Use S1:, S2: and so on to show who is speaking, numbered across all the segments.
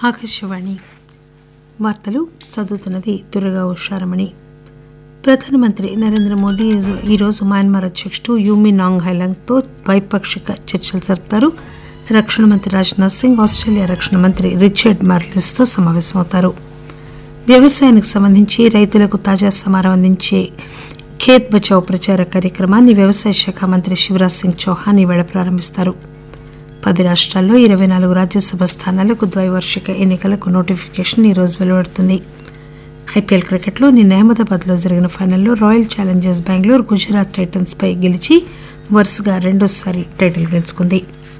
S1: ఆకాశవాణి వార్తలు చదువుతున్నది దుర్గా ఉషారమణి ప్రధానమంత్రి నరేంద్ర మోదీ ఈజు- ఈరోజు మయన్మార్ అధ్యక్షుడు యూమి నాంగ్ హైలాంగ్తో ద్వైపాక్షిక చర్చలు జరుపుతారు రక్షణ మంత్రి రాజ్నాథ్ సింగ్ ఆస్ట్రేలియా రక్షణ మంత్రి రిచర్డ్ మార్లిస్తో సమావేశమవుతారు వ్యవసాయానికి సంబంధించి రైతులకు తాజా సమాచారం అందించే ఖేత్ బచావ్ ప్రచార కార్యక్రమాన్ని వ్యవసాయ శాఖ మంత్రి శివరాజ్ సింగ్ చౌహాన్ ఈవేళ ప్రారంభిస్తారు పది రాష్ట్రాల్లో ఇరవై నాలుగు రాజ్యసభ స్థానాలకు ద్వైవార్షిక ఎన్నికలకు నోటిఫికేషన్ ఈరోజు వెలువడుతుంది ఐపీఎల్ క్రికెట్లో నిన్న అహ్మదాబాద్లో జరిగిన ఫైనల్లో royal challengers Bengaluru Gujarat titans పై గెలిచి వరుసగా రెండోసారి టైటిల్ గెలుచుకుంది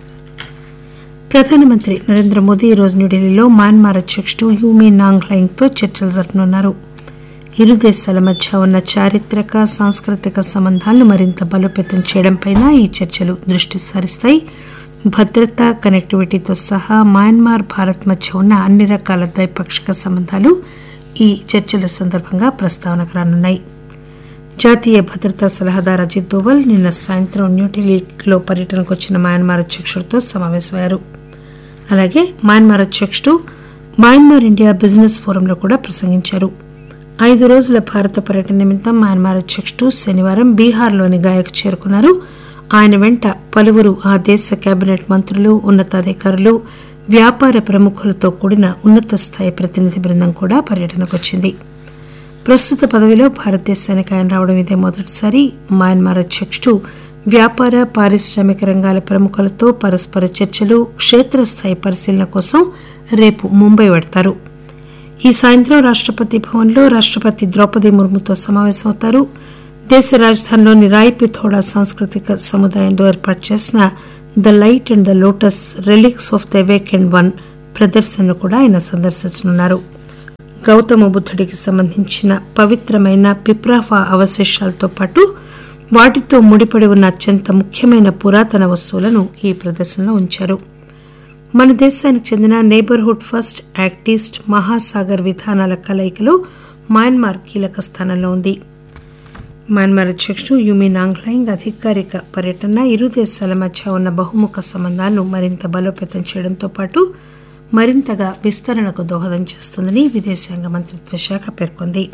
S1: ప్రధానమంత్రి నరేంద్ర మోదీ ఈరోజు న్యూఢిల్లీలో మయన్మార్ అధ్యక్షుడు యూమీ నాంగ్ తో చర్చలు జరపనున్నారు ఇరు దేశాల మధ్య ఉన్న చారిత్రక సాంస్కృతిక సంబంధాలను మరింత బలోపేతం చేయడంపై ఈ చర్చలు దృష్టి సారిస్తాయి భద్రత కనెక్టివిటీతో సహా మయన్మార్ భారత్ మధ్య ఉన్న అన్ని రకాల ద్వైపాక్షిక సంబంధాలు ఈ చర్చల సందర్భంగా ప్రస్తావనకు రానున్నాయి జాతీయ భద్రతా సలహాదారు అజిత్ దోవల్ నిన్న సాయంత్రం న్యూఢిల్లీలో పర్యటనకు వచ్చిన మయన్మార్ అధ్యక్షుడితో సమావేశమయ్యారు అలాగే మయన్మార్ అధ్యక్షుడు మయన్మార్ ఇండియా బిజినెస్ ఫోరంలో కూడా ప్రసంగించారు ఐదు రోజుల భారత పర్యటన నిమిత్తం మయన్మార్ అధ్యక్షుడు శనివారం బీహార్లోని గాయకు చేరుకున్నారు ఆయన వెంట పలువురు ఆ దేశ కేబినెట్ మంత్రులు ఉన్నతాధికారులు వ్యాపార ప్రముఖులతో కూడిన ఉన్నత స్థాయి ప్రతినిధి బృందం కూడా పర్యటనకు వచ్చింది ప్రస్తుత పదవిలో భారతదేశానికి ఆయన రావడం ఇదే మొదటిసారి మయన్మార్ అధ్యక్షుడు వ్యాపార పారిశ్రామిక రంగాల ప్రముఖులతో పరస్పర చర్చలు క్షేత్రస్థాయి పరిశీలన కోసం రేపు ముంబై వెడతారు ఈ సాయంత్రం రాష్టపతి భవన్లో రాష్టపతి ద్రౌపది ముర్ముతో సమావేశమవుతారు దేశ రాజధానిలోని రాయ్ పిథోడా సాంస్కృతిక సముదాయంలో ఏర్పాటు చేసిన the light and the lotus relics of the wake and one ప్రదర్శనను కూడా ఆయన సందర్శించనున్నారు గౌతమ బుద్ధుడికి సంబంధించిన పవిత్రమైన పిప్రాఫా అవశేషాలతో పాటు వాటితో ముడిపడి ఉన్న అత్యంత ముఖ్యమైన పురాతన వస్తువులను ఈ ప్రదర్శనలో ఉంచారు మన దేశానికి చెందిన neighbourhood first act east Mahasagar విధానాల కలయికలో మయన్మార్ కీలక స్థానంలో ఉంది మయన్మార్ అధ్యక్షుడు యుమి నాంగ్లైంగ్ అధికారిక పర్యటన ఇరు దేశాల మధ్య ఉన్న బహుముఖ సంబంధాలను మరింత బలోపేతం చేయడంతో పాటు మరింతగా విస్తరణకు దోహదం చేస్తుందని విదేశాంగ మంత్రిత్వ శాఖ పేర్కొంది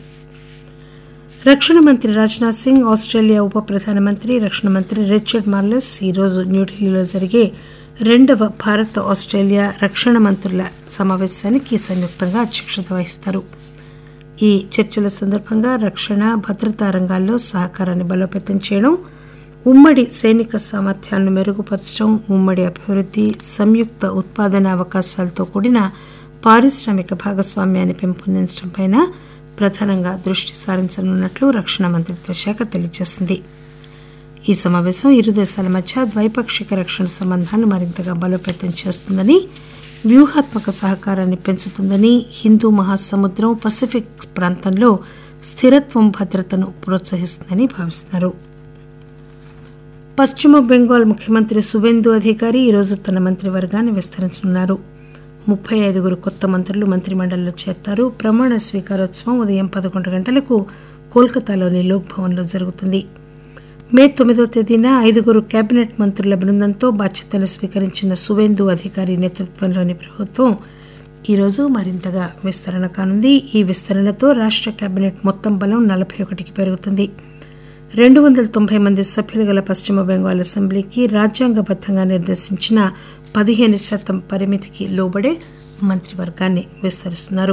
S1: రక్షణ మంత్రి రాజ్నాథ్ సింగ్ ఆస్ట్రేలియా ఉప ప్రధానమంత్రి రక్షణ మంత్రి రిచర్డ్ మార్లెస్ ఈరోజు న్యూఢిల్లీలో జరిగే రెండవ భారత్ ఆస్ట్రేలియా రక్షణ మంత్రుల సమావేశానికి సంయుక్తంగా అధ్యక్షత వహిస్తారు ఈ చర్చల సందర్భంగా రక్షణ భద్రతా రంగాల్లో సహకారాన్ని బలోపేతం చేయడం ఉమ్మడి సైనిక సామర్థ్యాలను మెరుగుపరచడం ఉమ్మడి అభివృద్ధి సంయుక్త ఉత్పాదన అవకాశాలతో కూడిన పారిశ్రామిక భాగస్వామ్యాన్ని పెంపొందించడంపై ప్రధానంగా దృష్టి సారించనున్నట్లు రక్షణ మంత్రిత్వ శాఖ తెలియజేసింది ఈ సమావేశం ఇరు దేశాల మధ్య ద్వైపాక్షిక రక్షణ సంబంధాలను మరింతగా బలోపేతం చేస్తుందని వ్యూహాత్మక సహకారాన్ని పెంచుతుందని హిందూ మహాసముద్రం పసిఫిక్ ప్రాంతంలో స్థిరత్వం భద్రతను ప్రోత్సహిస్తుందని భావిస్తున్నారు పశ్చిమ బెంగాల్ ముఖ్యమంత్రి సువేందు అధికారి ఈరోజు తన మంత్రివర్గాన్ని విస్తరించనున్నారు ముప్పై ఐదుగురు కొత్త మంత్రులు మంత్రిమండలిలో చేరతారు ప్రమాణ స్వీకారోత్సవం ఉదయం పదకొండు గంటలకు కోల్కతాలోని లోక్ భవన్లో జరుగుతుంది మే తొమ్మిదో తేదీన ఐదుగురు కేబినెట్ మంత్రుల బృందంతో బాధ్యతలు స్వీకరించిన సువేందు అధికారి నేతృత్వంలోని ప్రభుత్వం ఈరోజు మరింతగా విస్తరణ కానుంది ఈ విస్తరణతో రాష్ట కేబినెట్ మొత్తం బలం నలభై ఒకటికి పెరుగుతుంది రెండు వందల తొంభై మంది సభ్యులు గల పశ్చిమ బెంగాల్ అసెంబ్లీకి రాజ్యాంగబద్దంగా నిర్దేశించిన పదిహేను శాతం పరిమితికి లోబడే మంత్రివర్గాన్ని విస్తరిస్తున్నారు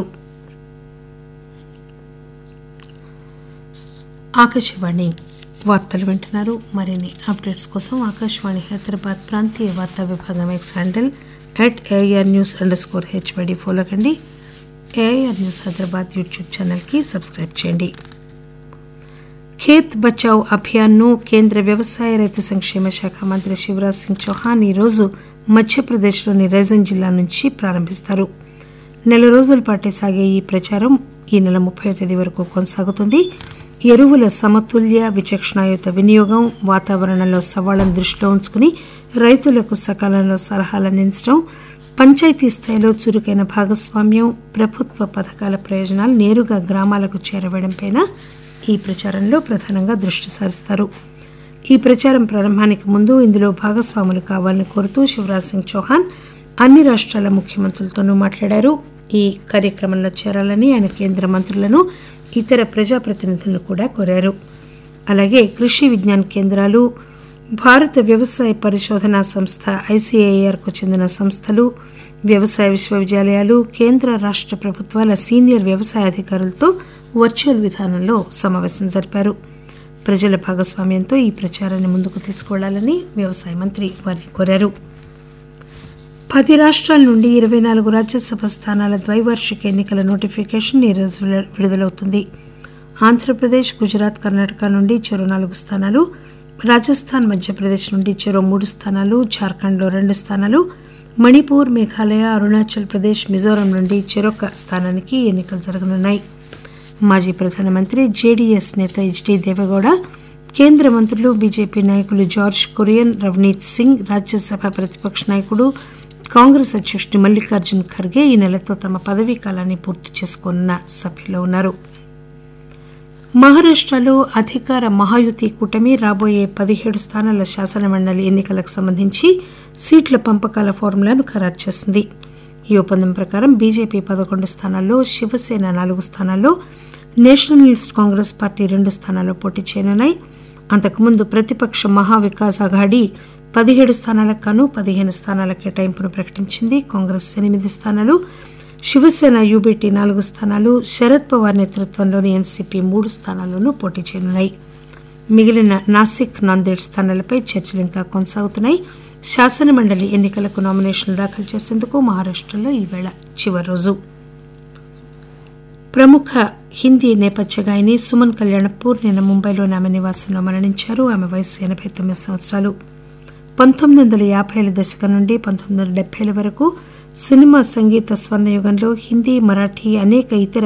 S1: ఆకాశవాణి వార్తలు వింటున్నారు మరిన్ని అప్డేట్స్ కోసం ఆకాశవాణి హైదరాబాద్ ప్రాంతీయ వార్తా విభాగం X handle at AR news underscore HYD follow కండి ఏఆర్ న్యూస్ హైదరాబాద్ యూట్యూబ్ ఛానల్కి సబ్స్క్రైబ్ చేయండి ఖేత్ బచావ్ అభియాన్ను కేంద్ర వ్యవసాయ రైతు సంక్షేమ శాఖ మంత్రి శివరాజ్ సింగ్ చౌహాన్ ఈరోజు మధ్యప్రదేశ్లోని రైజన్ జిల్లా నుంచి ప్రారంభిస్తారు నెల రోజుల పాటు సాగే ఈ ప్రచారం ఈ నెల ముప్పై తేదీ వరకు కొనసాగుతుంది ఎరువుల సమతుల్య విచక్షణాయుత వినియోగం వాతావరణంలో సవాళ్లను దృష్టిలో ఉంచుకుని రైతులకు సకాలంలో సలహాలు అందించడం పంచాయతీ స్థాయిలో చురుకైన భాగస్వామ్యం ప్రభుత్వ పథకాల ప్రయోజనాలు నేరుగా గ్రామాలకు చేరవేయడంపై ఈ ప్రచారంలో ప్రధానంగా దృష్టి సారిస్తారు ఈ ప్రచారం ప్రారంభానికి ముందు ఇందులో భాగస్వాములు కావాలని కోరుతూ శివరాజ్ సింగ్ చౌహాన్ అన్ని రాష్ట్రాల ముఖ్యమంత్రులతోనూ మాట్లాడారు ఈ కార్యక్రమంలో చేరాలని ఆయన కేంద్ర మంత్రులను ఇతర ప్రజాప్రతినిధులను కూడా కోరారు అలాగే కృషి విజ్ఞాన కేంద్రాలు భారత వ్యవసాయ పరిశోధనా సంస్థ ఐసీఏఆర్కు చెందిన సంస్థలు వ్యవసాయ విశ్వవిద్యాలయాలు కేంద్ర రాష్ట్ర ప్రభుత్వాల సీనియర్ వ్యవసాయ అధికారులతో వర్చువల్ విధానంలో సమావేశం జరిపారు ప్రజల భాగస్వామ్యంతో ఈ ప్రచారాన్ని ముందుకు తీసుకువెళ్లాలని వ్యవసాయ మంత్రి వారిని కోరారు పది రాష్ట్రాల నుండి ఇరవై నాలుగు రాజ్యసభ స్థానాల ద్వైవార్షిక ఎన్నికల నోటిఫికేషన్ ఈ రోజు విడుదల- విడుదలవుతుంది ఆంధ్రప్రదేశ్ గుజరాత్ కర్ణాటక నుండి చెరో నాలుగు స్థానాలు రాజస్థాన్ మధ్యప్రదేశ్ నుండి చెరో మూడు స్థానాలు జార్ఖండ్లో రెండు స్థానాలు మణిపూర్ మేఘాలయ అరుణాచల్ ప్రదేశ్ మిజోరాం నుండి చెరొక స్థానానికి ఎన్నికలు జరగనున్నాయి మాజీ ప్రధానమంత్రి జేడీఎస్ నేత హెచ్డీ దేవగౌడ కేంద్ర మంత్రులు బీజేపీ నాయకులు జార్జ్ కురియన్ రవనీత్ సింగ్ రాజ్యసభ ప్రతిపక్ష నాయకుడు కాంగ్రెస్ అధ్యక్షుడు మల్లికార్జున్ ఖర్గే ఈ నెలతో తమ పదవీ కాలాన్ని పూర్తి చేసుకోనున్న సభ్యులు ఉన్నారు మహారాష్టలో అధికార మహాయుతి కూటమి రాబోయే పదిహేడు స్థానాల శాసనమండలి ఎన్నికలకు సంబంధించి సీట్ల పంపకాల ఫార్ములాను ఖరారు చేసింది ఈ ఒప్పందం ప్రకారం బీజేపీ పదకొండు స్థానాల్లో శివసేన నాలుగు స్థానాల్లో నేషనలిస్ట్ కాంగ్రెస్ పార్టీ రెండు స్థానాల్లో పోటీ చేయనున్నాయి అంతకుముందు ప్రతిపక్ష మహావికాస్ అఘాడీ పదిహేడు స్థానాలకు గాను పదిహేను స్థానాల కేటాయింపును ప్రకటించింది కాంగ్రెస్ ఎనిమిది స్థానాలు శివసేన యూబీటీ నాలుగు స్థానాలు శరద్ పవార్ నేతృత్వంలోని ఎన్సీపీ మూడు స్థానాల్లోనూ పోటీ చేయనున్నాయి మిగిలిన నాసిక్ నాందేడ్ స్థానాలపై చర్చలు ఇంకా కొనసాగుతున్నాయి శాసనమండలి ఎన్నికలకు నామినేషన్లు దాఖలు చేసేందుకు మహారాష్టలో ఈవేళ చివరి రోజు ప్రముఖ హిందీ నేపథ్య గాయని సుమన్ కళ్యాణపూర్ నిన్న ముంబైలోని ఆమె నివాసంలో మరణించారు ఆమె వయసు ఎనభై తొమ్మిది సంవత్సరాలు పంతొమ్మిది వందల యాభైల దశకం నుండి పంతొమ్మిది వందల డెబ్బైల వరకు సినిమా సంగీత స్వర్ణయుగంలో హిందీ మరాఠీ అనేక ఇతర